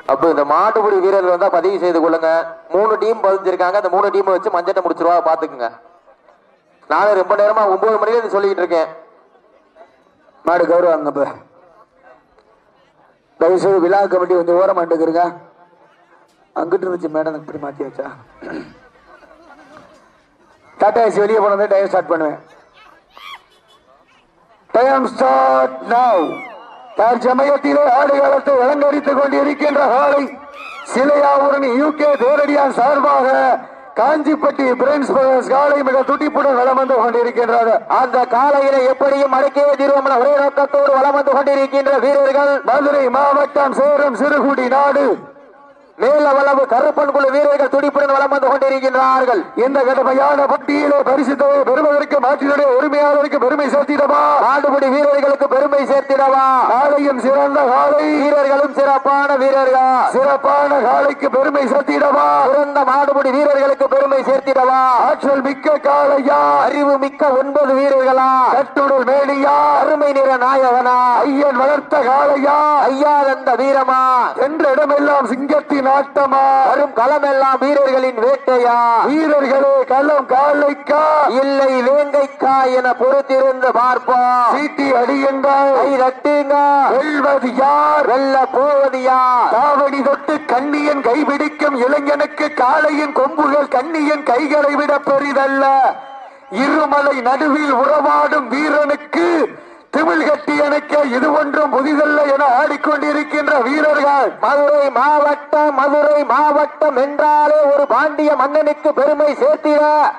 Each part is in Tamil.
அப்ப இந்த மாட்டுப்பிடி வீரர்கள் வந்தா பதிவு செய்து கொள்ளுங்க மூணு டீம் பதிஞ்சிருக்காங்க அந்த மூணு டீம் வச்சு மஞ்சட்டை முடிச்சிருவா பாத்துக்குங்க நானும் ரொம்ப நேரமா ஒன்பது மணில இருந்து சொல்லிக்கிட்டு இருக்கேன் மாடு கௌரவம் இப்ப தயவுசெய்து விழா கமிட்டி கொஞ்சம் ஓரம் மாட்டுக்கிறங்க அங்கிட்டு இருந்துச்சு மேடம் இப்படி மாத்தி வச்சா டாடா ஏசி வெளியே போனதே டைம் ஸ்டார்ட் பண்ணுவேன் டைம் ஸ்டார்ட் நவ் தற்சமயத்திலே ஆடுகளத்தை அலங்கரித்துக் கொண்டிருக்கின்ற காலை சிலையாவூரணி யூகே தேரடியான் சார்பாக காஞ்சிப்பட்டி பிரின்ஸ் பிரதர்ஸ் காலை மிக துடிப்புடன் வலம் வந்து கொண்டிருக்கின்றது அந்த காலையில எப்படியும் அடக்கே தீர்வமன ஒரே நோக்கத்தோடு வலம் வந்து கொண்டிருக்கின்ற வீரர்கள் மதுரை மாவட்டம் சேரும் சிறுகுடி நாடு மேலவளவு கருப்பன் குழு வீரர்கள் துடிப்புடன் வலம் வந்து கொண்டிருக்கின்றார்கள் இந்த கடுமையான போட்டியிலே பரிசு தொகை பெறுவதற்கு மாற்றினுடைய உரிமையாளருக்கு பெருமை சேர்த்திடவா மாடுபிடி வீரர்களுக்கு பெருமை சேர்த்திடவா காலையும் சிறந்த காலை வீரர்களும் சிறப்பான வீரர்கள் சிறப்பான காலைக்கு பெருமை சேர்த்திடவா சிறந்த மாடுபிடி வீரர்களுக்கு பெருமை சேர்த்திடவா ஆற்றல் மிக்க காளையா அறிவு மிக்க ஒன்பது வீரர்களா கட்டுடல் மேனியா அருமை நிற நாயகனா ஐயன் வளர்த்த காளையா ஐயா தந்த வீரமா என்ற இடமெல்லாம் சிங்கத்தின் ஆட்டமா வரும் களமெல்லாம் வீரர்களின் வேட்டையா வீரர்களே களம் காலைக்கா இல்லை வேங்கைக்கா என பொறுத்திருந்து பார்ப்போம் சீட்டி அடியுங்கள் கை தட்டுங்க வெல்வது யார் வெல்ல போவது யார் தாவணி தொட்டு கண்ணியன் கைபிடிக்கும் இளைஞனுக்கு காளையின் கொம்புகள் கண்ணியன் கைகளை விட பெரிதல்ல இருமலை நடுவில் உறவாடும் வீரனுக்கு திமிழ் கட்டி எனக்கு இது ஒன்றும் புதிதல்ல என ஆடிக்கொண்டிருக்கின்ற வீரர்கள் மதுரை மாவட்டம் மதுரை மாவட்டம் என்றாலே ஒரு பாண்டிய மன்னனுக்கு பெருமை சேர்த்திட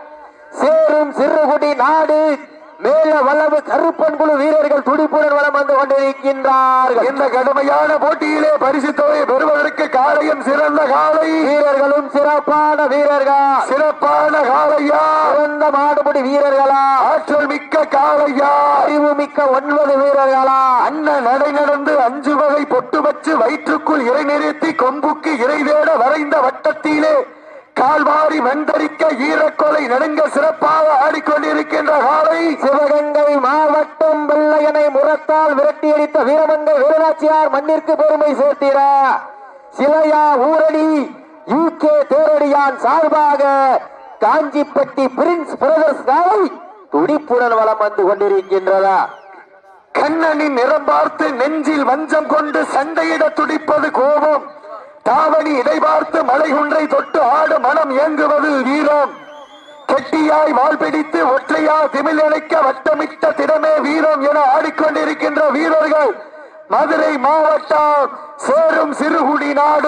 சேரும் சிறுகுடி நாடு மேல வளவு கருப்பன் குழு வீரர்கள் துடிப்புடன் வளம் வந்து கொண்டிருக்கின்றார்கள் இந்த கடுமையான போட்டியிலே பரிசு தொகை பெறுவதற்கு காளையும் சிறந்த காளை வீரர்களும் சிறப்பான வீரர்கள் சிறப்பான காளையா சிறந்த மாடுபிடி வீரர்களா ஆற்றல் மிக்க காளையா அறிவு மிக்க ஒன்பது வீரர்களா அண்ணன் நடை நடந்து அஞ்சு வகை பொட்டு வச்சு வயிற்றுக்குள் இறை நிறுத்தி கொம்புக்கு இறை தேட வரைந்த வட்டத்திலே கால்வாரி மந்தரிக்க ஈரக்கொலை நடுங்க சிறப்பாக ஆடிக்கொண்டிருக்கின்ற காலை சிவகங்கை மாவட்டம் வெள்ளையனை முரத்தால் விரட்டியடித்த வீரமங்கை வீரநாச்சியார் மண்ணிற்கு பெருமை சேர்த்திட சிலையா ஊரணி யூகே தேரடியான் சார்பாக காஞ்சிப்பட்டி பிரின்ஸ் பிரதர்ஸ் காலை துடிப்புடன் வலம் வந்து கொண்டிருக்கின்றதா கண்ணனின் நிறம் பார்த்து நெஞ்சில் வஞ்சம் கொண்டு சண்டையிட துடிப்பது கோபம் தாவணி இடை பார்த்து மலைகுன்றை தொட்டு ஆடு மனம் இயங்குவது வீரம் கெட்டியாய் வால் பிடித்து ஒற்றையா திமிழ் இணைக்க வட்டமிட்ட திறமே வீரம் என ஆடிக்கொண்டிருக்கின்ற வீரர்கள் மதுரை மாவட்டம் சேரும் சிறுகுடி நாடு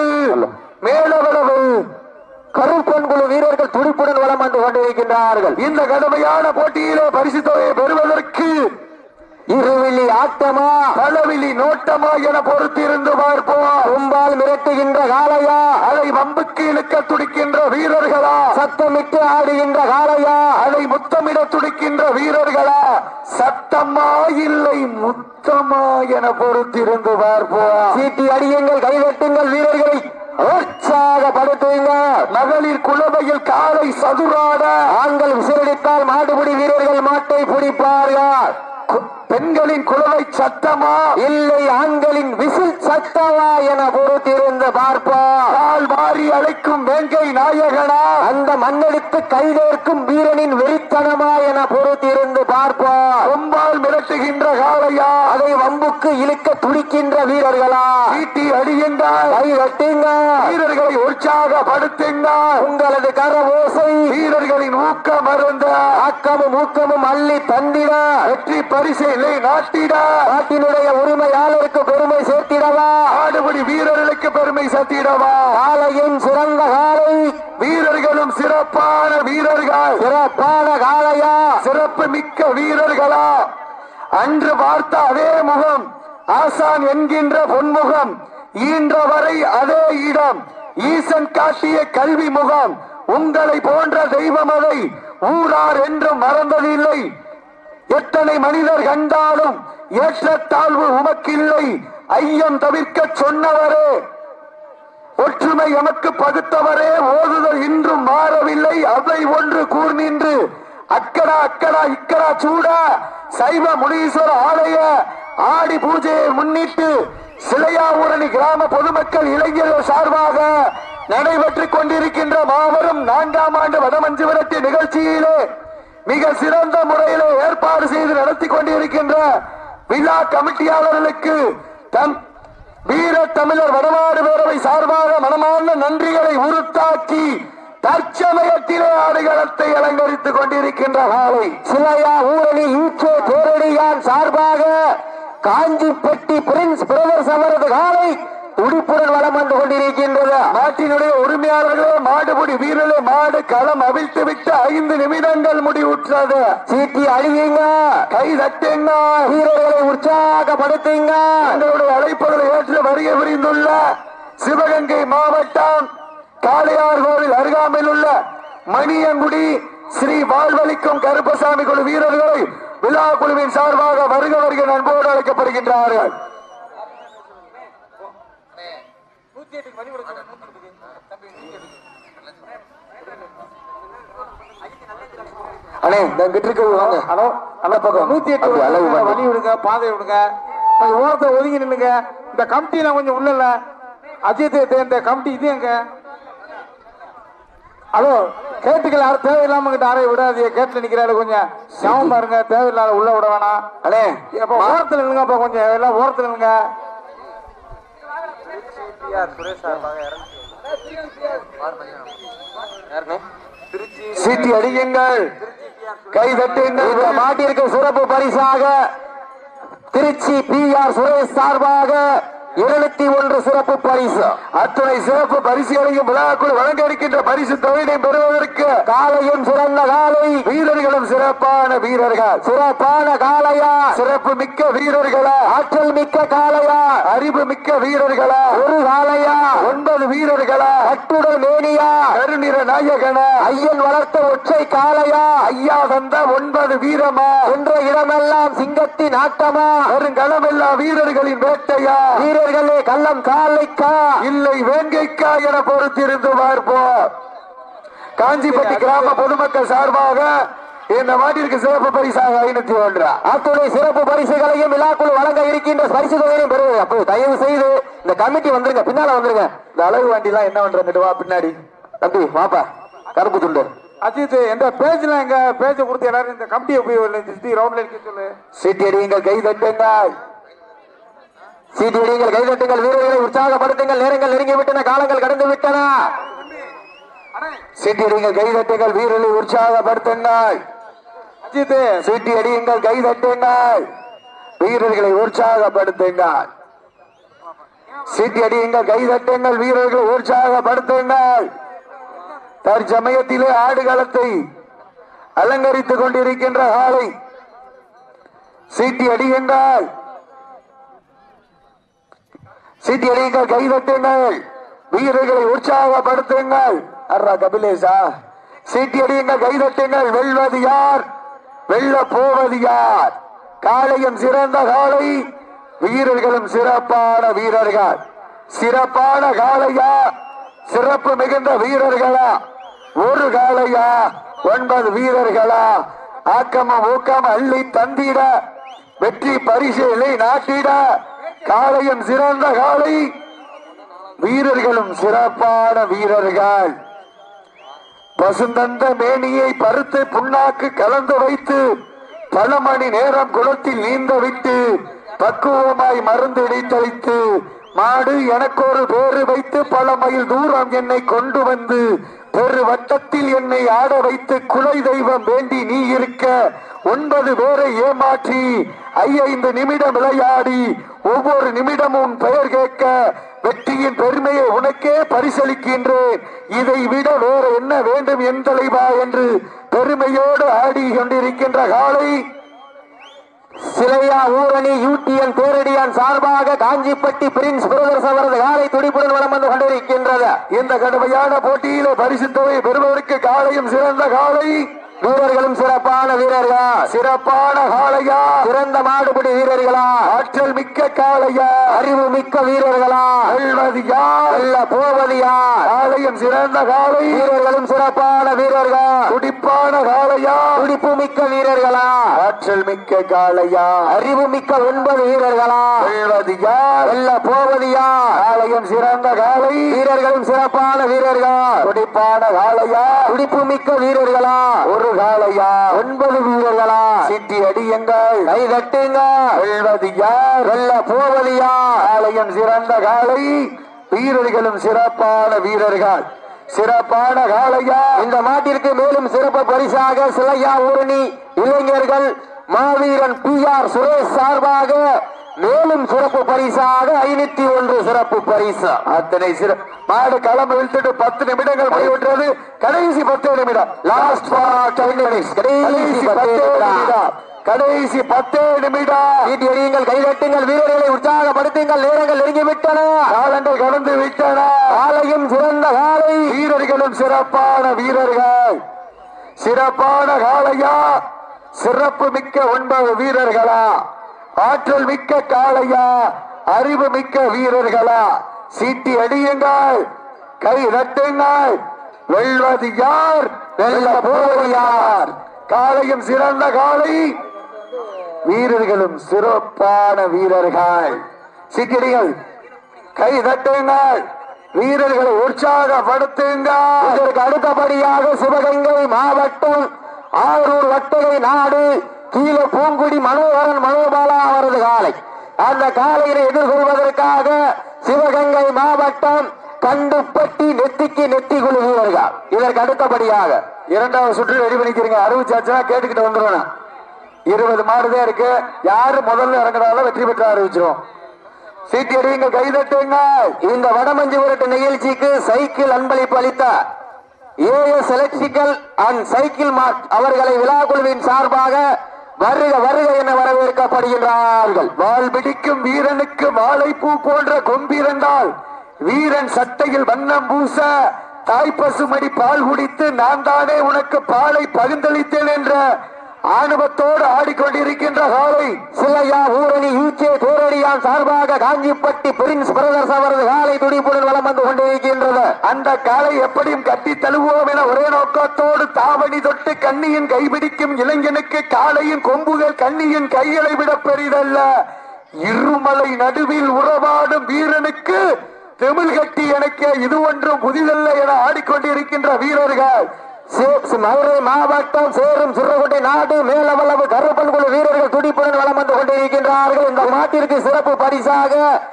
மேலவளவு கருப்பன் குழு வீரர்கள் துடிப்புடன் வலம் வந்து கொண்டிருக்கின்றார்கள் இந்த கடுமையான போட்டியிலே பரிசு தொகையை பெறுவதற்கு இருவிழி ஆட்டமா பலவிழி நோட்டமா என பொறுத்திருந்து பார்ப்போம் கும்பால் மிரட்டுகின்ற காளையா அதை வம்புக்கு இழுக்க துடிக்கின்ற வீரர்களா சத்தமிட்டு ஆடுகின்ற காளையா அதை முத்தமிட துடிக்கின்ற வீரர்களா சத்தமா இல்லை முத்தமா என பொறுத்திருந்து பார்ப்போம் சீட்டி அடியுங்கள் கைதட்டுங்கள் வீரர்களை உற்சாகப்படுத்துங்க மகளிர் குலவையில் காலை சதுராட ஆண்கள் விசிலடித்தால் மாடுபிடி வீரர்கள் மாட்டை பிடிப்பார்கள் கு- பெண்களின் குலவை சத்தமா இல்லை ஆண்களின் விசில் சத்தவா என பொறுத்திருந்து பார்ப்போம் கால் மாறி அழைக்கும் வேங்கை நாயகனா அந்த மண்ணெடுத்து கைதேர்க்கும் வீரனின் வெறித்தனமா என பொறுத்திருந்து பார்ப்போம் கொம்பால் மிரட்டுகின்ற காளையா அதை வம்புக்கு இழுக்க துடிக்கின்ற வீரர்களா சீட்டி அடியுங்கள் கை கட்டுங்க வீரர்களை உற்சாகப்படுத்துங்க உங்களது கரவோசை வீரர்களின் ஊக்கம் அருந்த ஆக்கமும் ஊக்கமும் அள்ளி தந்திட வெற்றி பரிசை நாட்டிட நாட்டினுடைய உரிமையாளருக்கு பெருமை சேர்த்திடவா ஆடுபடி வீரர்களுக்கு பெருமை சத்திடவா காலையின் சிறந்த காலை வீரர்களும் சிறப்பான வீரர்கள் சிறப்பான காளையா சிறப்பு மிக்க வீரர்களா அன்று பார்த்த அதே முகம் ஆசான் என்கின்ற பொன்முகம் ஈன்றவரை அதே இடம் ஈசன் காட்டிய கல்வி முகம் உங்களை போன்ற தெய்வம் அதை ஊரார் என்றும் மறந்ததில்லை எத்தனை மனிதர் கண்டாலும் ஏற்றத்தாழ்வு உமக்கில்லை ஐயம் தவிர்க்க சொன்னவரே ஒற்றுமை எமக்கு பகுத்தவரே ஓதுதல் இன்றும் மாறவில்லை அதை ஒன்று கூர்நின்று அக்கடா அக்கடா இக்கடா சூடா சைவ முனீஸ்வர ஆலய ஆடி பூஜையை முன்னிட்டு சிலையாவூரணி கிராம பொதுமக்கள் இளைஞர்கள் சார்பாக நடைபெற்றுக் கொண்டிருக்கின்ற மாபெரும் நான்காம் ஆண்டு வடமஞ்சு விரட்டு நிகழ்ச்சியிலே மிக சிறந்த முறையிலே ஏற்பாடு செய்து நடத்தி கொண்டிருக்கின்ற விழா கமிட்டியாளர்களுக்கு தம் வீர தமிழர் வடமாடு பேரவை சார்பாக மனமான நன்றிகளை உருத்தாக்கி தற்சமயத்திலே ஆடுகளத்தை அலங்கரித்துக் கொண்டிருக்கின்ற காலை சிலையா ஊரணி யூகே பேரடியான் சார்பாக காஞ்சிப்பட்டி பிரின்ஸ் பிரதர்ஸ் அவரது காலை துடிப்புடன் வலம் வந்து கொண்டிருக்கின்றது நாட்டினுடைய உரிமையாளர்களே மாடுபிடி வீரர்களே மாடு களம் அவிழ்த்து விட்டு ஐந்து நிமிடங்கள் முடிவுற்றது சீட்டி அழியுங்க கை தட்டுங்க வீரர்களை உற்சாகப்படுத்துங்க தங்களுடைய அழைப்புகளை ஏற்று வருகை புரிந்துள்ள சிவகங்கை மாவட்டம் காளையார் கோவில் அருகாமையில் உள்ள மணியங்குடி ஸ்ரீ வாழ்வளிக்கும் கருப்பசாமி குழு வீரர்களை விழா குழுவின் சார்பாக வருக வருக நண்போடு அழைக்கப்படுகின்றார்கள் அண்ணே இந்த கிட்ட இருக்க வாங்க ஹலோ அந்த பக்கம் நூத்தி எட்டு அப்படி அளவு விடுங்க, பண்ணி. வழி விடுங்க பாதை விடுங்க கொஞ்சம் ஓரத்தை ஒதுங்கி நில்லுங்க இந்த கமிட்டியில கொஞ்சம் உள்ள இல்ல அஜித் தே- இந்த கமிட்டி இது எங்க ஹலோ கேட்டுக்கள் யாரும் தேவையில்லாம கிட்ட யாரையும் விடாதீங்க கேட்டு நிக்கிறாரு கொஞ்சம் சமம் பாருங்க தேவையில்லாத உள்ள விட வேணாம் அண்ணே அப்ப ஓரத்துல நில்லுங்க அப்ப கொஞ்சம் எல்லாம் ஓரத்துல நில்லுங்க சீட்டி அடியுங்கள் கை தட்டுங்கள் இந்த மாட்டிற்கு சிறப்பு பரிசாக திருச்சி பி ஆர் சுரேஷ் சார்பாக இருநூத்தி ஒன்று சிறப்பு பரிசு அத்துணை சிறப்பு பரிசுகளையும் விழாக்குள் வழங்க இருக்கின்ற பரிசு தொகையினை பெறுவதற்கு காலையும் சிறந்த காலை வீரர்களும் சிறப்பான வீரர்கள் சிறப்பான காளையா சிறப்பு மிக்க வீரர்களா ஆற்றல் மிக்க காளையா அறிவு மிக்க வீரர்களா ஒரு காளையா ஒன்பது வீரர்களா கட்டுடல் மேனியா கருநிற நாயகனா ஐயன் வளர்த்த ஒற்றை காளையா ஐயா தந்த ஒன்பது வீரமா என்ற இடமெல்லாம் சிங்கத்தின் ஆட்டமா வருங்களமெல்லாம் வீரர்களின் வேட்டையா வீரர்களே கள்ளம் காலைக்கா இல்லை வேங்கைக்கா என பொறுத்திருந்து பார்ப்போம் காஞ்சிப்பட்டி கிராம பொதுமக்கள் சார்பாக இந்த மாட்டிற்கு சிறப்பு பரிசாக ஐநூத்தி ஒன்றா அத்துணை சிறப்பு பரிசுகளையும் விழாக்குள் வழங்க இருக்கின்ற பரிசு தொகையையும் பெறுவது அப்போ தயவு செய்து இந்த கமிட்டி வந்துருங்க பின்னால வந்துருங்க இந்த அளவு வண்டிலாம் என்ன பண்றது வா பின்னாடி தம்பி வாப்பா கருப்பு துண்டு அஜித் எந்த பேஜ்ல எங்க பேஜை கொடுத்து எல்லாரும் இந்த கமிட்டியை போய் சுத்தி ரவுண்ட்ல இருக்க சொல்லு சீட்டியடியுங்கள் கை தட்டுங்கள் சீட்டியடிங்கள் கைதட்டுங்கள் வீரர்களை உற்சாகப்படுத்துங்கள் நேரங்கள் நெருங்கி விட்டன காலங்கள் கடந்து விட்டன சீட்டியடியுங்கள் கை தட்டுங்கள் வீரர்களை உற்சாகப்படுத்துங்கள் அஜித் சீட்டி அடியுங்கள் கை தட்டுங்கள் வீரர்களை உற்சாகப்படுத்துங்கள் சீட்டி அடியுங்கள் கை தட்டுங்கள் வீரர்களை உற்சாகப்படுத்துங்கள் தற்சமயத்திலே ஆடுகளத்தை அலங்கரித்துக் கொண்டிருக்கின்ற காலை சீட்டி அடியுங்கள் சீட்டி அடியுங்கள் கை தட்டுங்கள் வீரர்களை உற்சாகப்படுத்துங்கள் அர்ரா கபிலேஷா சீட்டி அடியுங்கள் கை தட்டுங்கள் வெல்வது யார் வெல்ல போவது யார் காளையும் சிறந்த காளை வீரர்களும் சிறப்பான வீரர்கள் சிறப்பான காளையா சிறப்பு மிகுந்த வீரர்களா ஒரு காளையா ஒன்பது வீரர்களா ஆக்கம ஊக்கம் அள்ளி தந்திட வெற்றி பரிசேலை நாட்டிட காளையும் சிறந்த காளை வீரர்களும் சிறப்பான வீரர்கள் பசுந்தந்த மேனியை பருத்து புண்ணாக்கு கலந்து வைத்து பல மணி நேரம் குளத்தில் நீந்த விட்டு பக்குவமாய் மருந்து இடைத்தளித்து மாடு எனக்கு ஒரு பேரு வைத்து பல மைல் தூரம் என்னை கொண்டு வந்து பெரு வட்டத்தில் என்னை ஆட வைத்து குலை தெய்வம் வேண்டி நீ இருக்க ஒன்பது பேரை ஏமாற்றி ஐந்து நிமிடம் விளையாடி ஒவ்வொரு நிமிடமும் உன் பெயர் கேட்க வெற்றியின் பெருமையை உனக்கே பரிசளிக்கின்றேன் இதை விட வேற என்ன வேண்டும் என் தலைவா என்று பெருமையோடு ஆடி கொண்டிருக்கின்ற காலை சிலையா ஊரணி யூடிஎன் பேரடியான் சார்பாக காஞ்சிப்பட்டி பிரின்ஸ் பிரதர்ஸ் அவரது காலை துடிப்புடன் வலம் வந்து கொண்டிருக்கின்றது இந்த கடுமையான போட்டியிலே பரிசு தொகை பெறுவதற்கு காலையும் சிறந்த காலை வீரர்களும் சிறப்பான வீரர்கள் சிறப்பான காளையா சிறந்த மாடுபிடி வீரர்களா ஆற்றல் மிக்க காளையா அறிவு மிக்க வீரர்களா வெல்வது யார் வெல்ல போவது யார் காளையும் சிறந்த காளை வீரர்களும் சிறப்பான வீரர்கள் துடிப்பான காளையா துடிப்பு மிக்க வீரர்களா ஆற்றல் மிக்க காளையா அறிவு மிக்க ஒன்பது வீரர்களா வெல்வது யார் வெல்ல போவது யார் காளையும் சிறந்த காளை வீரர்களும் சிறப்பான வீரர்கள் துடிப்பான காளையா துடிப்பு மிக்க வீரர்களா ஒரு காளையா ஒன்பது வீரர்களா சிட்டி அடியுங்கள் கை தட்டுங்க வெல்வது யார் வெல்ல போவது யார் காளையும் சிறந்த காளை வீரர்களும் சிறப்பான வீரர்கள் சிறப்பான காளையா இந்த மாட்டிற்கு மேலும் சிறப்பு பரிசாக சிலையா ஊரணி இளைஞர்கள் மாவீரன் பி ஆர் சுரேஷ் சார்பாக மேலும் சிறப்பு பரிசாக ஐநூத்தி ஒன்று சிறப்பு பரிசு அத்தனை சிற மாடு களம் இழுத்துட்டு பத்து நிமிடங்கள் முடிவுற்றது கடைசி பத்து நிமிடம் லாஸ்ட் ஃபார் டென் மினிட்ஸ் கடைசி பத்து நிமிடம் கடைசி பத்து நிமிடம் வீட்டு எறியுங்கள் கைதட்டுங்கள் வீரர்களை உற்சாகப்படுத்துங்கள் நேரங்கள் நெருங்கிவிட்டன காலங்கள் கடந்து விட்டன காலையும் சிறந்த காலை வீரர்களும் சிறப்பான வீரர்கள் சிறப்பான காளையா சிறப்பு மிக்க ஒன்பது வீரர்களா ஆற்றல் மிக்க காளையா அறிவு மிக்க வீரர்களா சீட்டி அடியுங்கள் கை தட்டுங்கள் வெல்வது யார் வெல்ல போவது யார் காளையும் சிறந்த காளை வீரர்களும் சிறப்பான வீரர்கள் சீக்கிரிகள் கை தட்டுங்கள் வீரர்களை உற்சாகப்படுத்துங்கள் இதற்கு அடுத்தபடியாக சிவகங்கை மாவட்டம் ஆரூர் வட்டகை நாடு கீழே பூங்குடி மனோகரன் மனோபாலா அவரது காலை அந்த காலையினை எதிர்கொள்வதற்காக சிவகங்கை மாவட்டம் கண்டுப்பட்டி நெத்திக்கு நெத்தி குழு வீரர்கள் இதற்கு அடுத்தபடியாக இரண்டாவது சுற்று ரெடி பண்ணிக்கிறீங்க அறிவிச்சாச்சுன்னா கேட்டுக்கிட்டு வந்துடும் இருபது மாடுதான் இருக்கு யாரு முதல்ல இறங்குறாலும் வெற்றி பெற்று அறிவிச்சிரும் சீட்டி அடியுங்க கை தட்டுங்க இந்த வடமஞ்சு விரட்டு நிகழ்ச்சிக்கு சைக்கிள் அன்பளிப்பு அளித்த AS electrical and cycle mart அவர்களை விழா குழுவின் சார்பாக வருக வருக என வரவேற்கப்படுகின்றார்கள் வால் பிடிக்கும் வீரனுக்கு வாழைப்பூ போன்ற கொம்பிருந்தால் வீரன் சட்டையில் வண்ணம் பூச தாய்ப்பசுமடி பால் குடித்து நான் தானே உனக்கு பாலை பகிர்ந்தளித்தேன் என்ற ஆணவத்தோடு ஆடிக்கொண்டிருக்கின்ற காலை சிலையா ஊரணி யூகே தோரடியான் சார்பாக காஞ்சிப்பட்டி பிரின்ஸ் பிரதர்ஸ் அவரது காலை துடிப்புடன் வலம் வந்து கொண்டிருக்கின்றது அந்த காலை எப்படியும் கட்டி தழுவோம் என ஒரே நோக்கத்தோடு தாவணி தொட்டு கண்ணியின் கைபிடிக்கும் இளைஞனுக்கு காலையின் கொம்புகள் கண்ணியின் கைகளை விட பெரிதல்ல இருமலை நடுவில் உறவாடும் வீரனுக்கு தெமிழ் கட்டி எனக்கு இது ஒன்றும் புதிதல்ல என ஆடிக்கொண்டிருக்கின்ற வீரர்கள் சேப்ஸ் மதுரை மாவட்டம் சேரும் சிறுகுட்டை நாடு மேலவளவு கருப்பன் குழு வீரர்கள் துடிப்புடன் வலம் வந்து கொண்டிருக்கின்றார்கள் இந்த மாட்டிற்கு சிறப்பு பரிசாக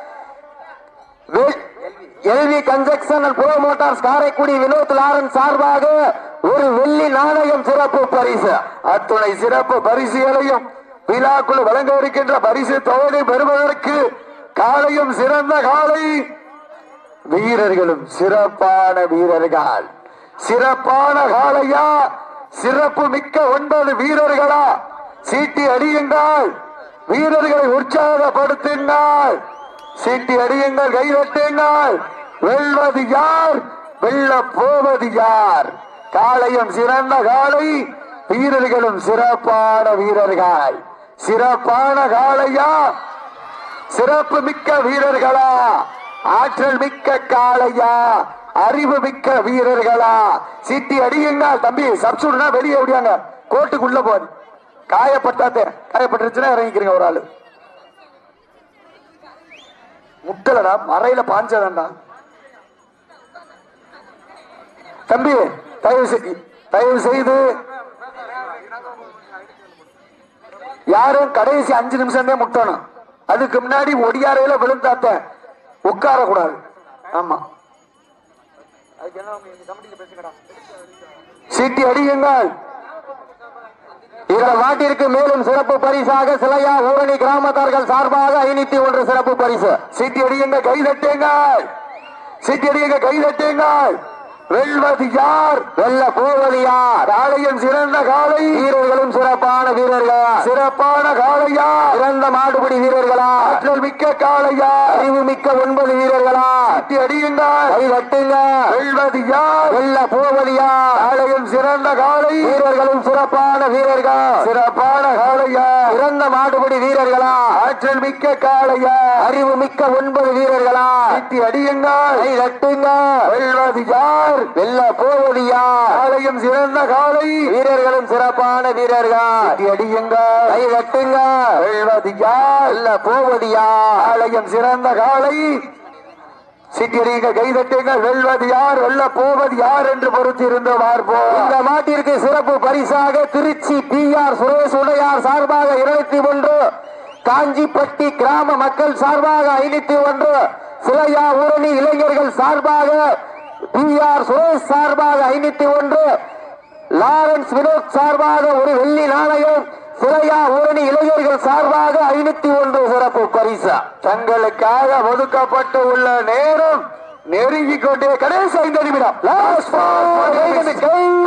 LV connection pro motors Karaikudi Vinoth லாரன் சார்பாக ஒரு வெள்ளி நாணயம் சிறப்பு பரிசு அத்துணை சிறப்பு பரிசுகளையும் விழாக்குழு வழங்க இருக்கின்ற பரிசு தொகையை பெறுவதற்கு காலையும் சிறந்த காலை வீரர்களும் சிறப்பான வீரர்கள் சிறப்பான காளையா சிறப்பு மிக்க ஒன்பது வீரர்களா சீட்டி அடியுங்கள் வீரர்களை உற்சாகப்படுத்துங்கள் சீட்டி அடியுங்கள் கைதட்டுங்கள் வெல்வது யார் வெல்ல போவது யார் காளையும் சிறந்த காளை வீரர்களும் சிறப்பான வீரர்கள் சிறப்பான காளையா சிறப்பு மிக்க வீரர்களா ஆற்றல் மிக்க காளையா அறிவு மிக்க வீரர்களா சிட்டி அடியுங்க தம்பி சப்சூட்னா வெளியே விடியாங்க கோட்டுக்குள்ள போது காயப்பட்டாத்தே காயப்பட்டுருச்சுன்னா இறங்கிக்கிறீங்க ஒரு ஆளு முட்டலடா மறையில பாஞ்சதண்டா தம்பி தயவு செய் தயவு செய்து யாரும் கடைசி அஞ்சு நிமிஷம் தான் முட்டணும் அதுக்கு முன்னாடி ஒடியாரையில விழுந்தாத்த உட்கார கூடாது ஆமா சீட்டி அடியுங்கள் இந்த மாட்டிற்கு மேலும் சிறப்பு பரிசாக சிலையா ஊரணி கிராமத்தார்கள் சார்பாக ஐநூத்தி ஒன்று சிறப்பு பரிசு சீட்டி அடியுங்க கை தட்டுங்கள் சீட்டி அடியுங்க கை தட்டுங்கள் வெல்வது யார் வெல்ல போவது யார் காளையின் சிறந்த காளை வீரர்களும் சிறப்பான வீரர்களா சிறப்பான காளையா சிறந்த மாடுபிடி வீரர்களா ஆற்றல் மிக்க காளையா அறிவு மிக்க ஒன்பது வீரர்களா கட்டி அடியுங்கள் கை கட்டுங்க வெல்வது யார் வெல்ல போவது யார் காளையின் சிறந்த காளை வீரர்களும் சிறப்பான வீரர்கள் சிறப்பான காளையா சிறந்த மாடுபிடி வீரர்களா ஆற்றல் மிக்க காளையா அறிவு மிக்க ஒன்பது வீரர்களா கட்டி அடியுங்கள் கை கட்டுங்க வெல்வது யார் வெல்ல போவது யார் காளையும் சிறந்த காளை வீரர்களும் சிறப்பான வீரர்கள் கட்டி அடியுங்கள் கை கட்டுங்க வெல்வது யார் வெல்ல போவது யார் காளையும் சிறந்த காளை சிட்டியடிங்க கைதட்டுங்கள் வெல்வது யார் வெல்ல போவது யார் என்று பொறுத்திருந்து பார்ப்போம் இந்த மாட்டிற்கு சிறப்பு பரிசாக திருச்சி பி ஆர் சுரேஷ் உடையார் சார்பாக இருநூத்தி ஒன்று காஞ்சிப்பட்டி கிராம மக்கள் சார்பாக ஐநூத்தி ஒன்று சிலையா ஊரணி இளைஞர்கள் சார்பாக பி ஆர் சுரேஷ் சார்பாக ஐநூத்தி ஒன்று லாரன்ஸ் வினோத் சார்பாக ஒரு வெள்ளி நாணயம் சிலையா ஊரணி இளைஞர்கள் சார்பாக ஐநூத்தி ஒன்று சிறப்பு பரிசா தங்களுக்காக ஒதுக்கப்பட்டு உள்ள நேரம் நெருங்கிக் கொண்டே கடைசி ஐந்து நிமிடம் Last four minutes.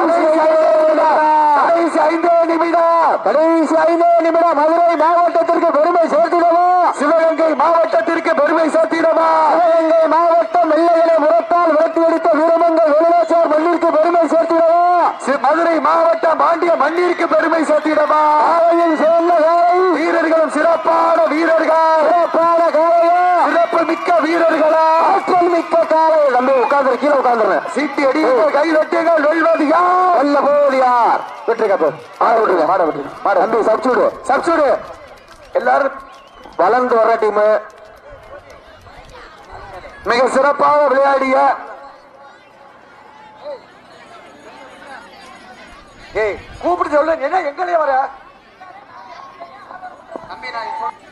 கடைசி ஐந்து நிமிடம் கடைசி ஐந்தே நிமிடம் மதுரை மாவட்டத்திற்கு பெருமை சேர்த்திடவா சிவகங்கை மாவட்டத்திற்கு பெருமை சேர்த்திடவா சிவகங்கை மாவட்டம் எல்லைகளை முரத்தால் விரட்டி அடித்த வீரமங்கல் வெளிநாச்சார் மண்ணிற்கு பெருமை சேர்த்திடவா சி- மதுரை மாவட்டம் பாண்டிய மண்ணிற்கு பெருமை சேர்த்திடவா காலையில் சேர்ந்த காலை வீரர்களும் சிறப்பான வீரர்கள் சிறப்பான காலையா சிறப்பு மிக்க வீரர்களா ஆற்றல் மிக்க காலை தம்பி உட்கார்ந்து கீழே உட்கார்ந்துருங்க சீட்டி அடியுங்கள் கைதட்டுங்கள் வெல்வது யார் நல்ல போகுது யார் வெற்றி கப்பு மாட விட்டுருங்க மாட விட்டுருங்க மாட தம்பி சப்சூடு சப்சுடு எல்லாரும் வளர்ந்து வர்ற டீமு மிக சிறப்பாக விளையாடிய ஏய் கூப்பிட்டு சொல்ல என்ன எங்களே வர